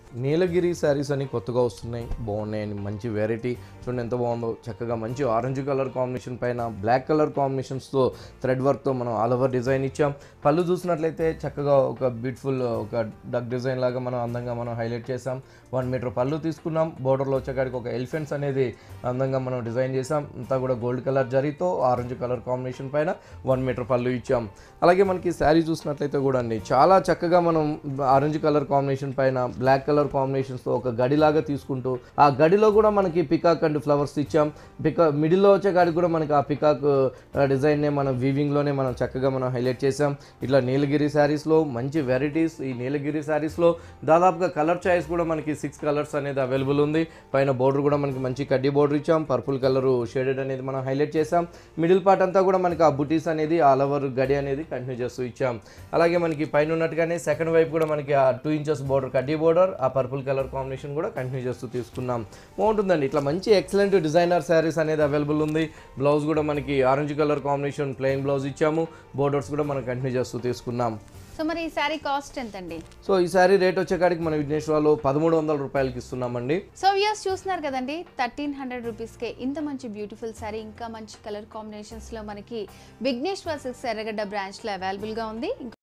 నీలగిరి శారీస్ అని కొత్తగా వస్తున్నాయి బాగున్నాయండి మంచి వెరైటీ చూడండి ఎంత బాగుందో చక్కగా మంచి ఆరెంజ్ కలర్ కాంబినేషన్ పైన బ్లాక్ కలర్ కాంబినేషన్స్తో థ్రెడ్ వర్క్తో మనం ఆల్ ఓవర్ డిజైన్ ఇచ్చాం పళ్ళు చూసినట్లయితే చక్కగా ఒక బ్యూటిఫుల్ ఒక డక్ డిజైన్ లాగా మనం అందంగా మనం హైలైట్ చేసాం వన్ మీటర్ పళ్ళు తీసుకున్నాం బోర్డర్లో వచ్చేకాడికి ఒక ఎలిఫెంట్స్ అనేది అందంగా మనం డిజైన్ చేసాం అంతా కూడా గోల్డ్ కలర్ జరీతో ఆరెంజ్ కలర్ కాంబినేషన్ పైన వన్ మీటర్ పళ్ళు ఇచ్చాం అలాగే మనకి శారీ చూసినట్లయితే కూడా అండి చాలా చక్కగా మనం ఆరెంజ్ కలర్ కాంబినేషన్ పైన బ్లాక్ కలర్ కాంబినేషన్స్తో ఒక గడిలాగా తీసుకుంటూ ఆ గడిలో కూడా మనకి పికాక్ అండ్ ఫ్లవర్స్ ఇచ్చాం పికా మిడిల్లో వచ్చే కాడికి కూడా మనకి ఆ పికాక్ డిజైన్నే మనం వీవింగ్లోనే మనం చక్కగా మనం హైలైట్ చేసాం ఇట్లా నీలగిరి శారీస్లో మంచి వెరైటీస్ ఈ నీలగిరి శారీస్లో దాదాపుగా కలర్ చాయిస్ కూడా మనకి సిక్స్ కలర్స్ అనేది అవైలబుల్ ఉంది పైన బోర్డర్ కూడా మనకి మంచి కడ్డీ బోర్డర్ ఇచ్చాం పర్పుల్ కలర్ షేడెడ్ అనేది మనం హైలైట్ చేసాం మిడిల్ పార్ట్ అంతా కూడా మనకి ఆ బుటీస్ అనేది ఆల్ ఓవర్ గడి అనేది కంటిన్యూ చేస్తూ ఇచ్చాం అలాగే మనకి పైన ఉన్నట్టుగానే సెకండ్ వైపు కూడా మనకి ఆ టూ ఇంచెస్ బోర్డర్ కడ్డీ బోర్డర్ ఆ పర్పుల్ కలర్ కాంబినేషన్ కూడా కంటిన్యూ చేస్తూ తీసుకున్నాం బాగుంటుందండి ఇట్లా మంచి ఎక్సలెంట్ డిజైనర్ శారీస్ అనేది అవైలబుల్ ఉంది బ్లౌజ్ కూడా మనకి orange colour combination plain blouse ఇచ్చాము బోర్డర్స్ కూడా మనం కంటిన్యూ చేస్తూ తీసుకున్నాం సో మరి ఈ శారీ కాస్ట్ ఎంత అండి సో ఈ శారీ రేట్ వచ్చేకాడికి మన విఘ్నేశ్వరలో పదమూడు వందల రూపాయలకి ఇస్తున్నామండి సో వ్యూస్ చూస్తున్నారు కదండి థర్టీన్ హండ్రెడ్ రూపీస్కే ఇంత మంచి బ్యూటిఫుల్ శారీ ఇంకా మంచి కలర్ కాంబినేషన్స్లో మనకి విఘ్నేశ్వర్ సిక్స్ ఎర్రగడ్డ బ్రాంచ్లో అవైలబుల్గా ఉంది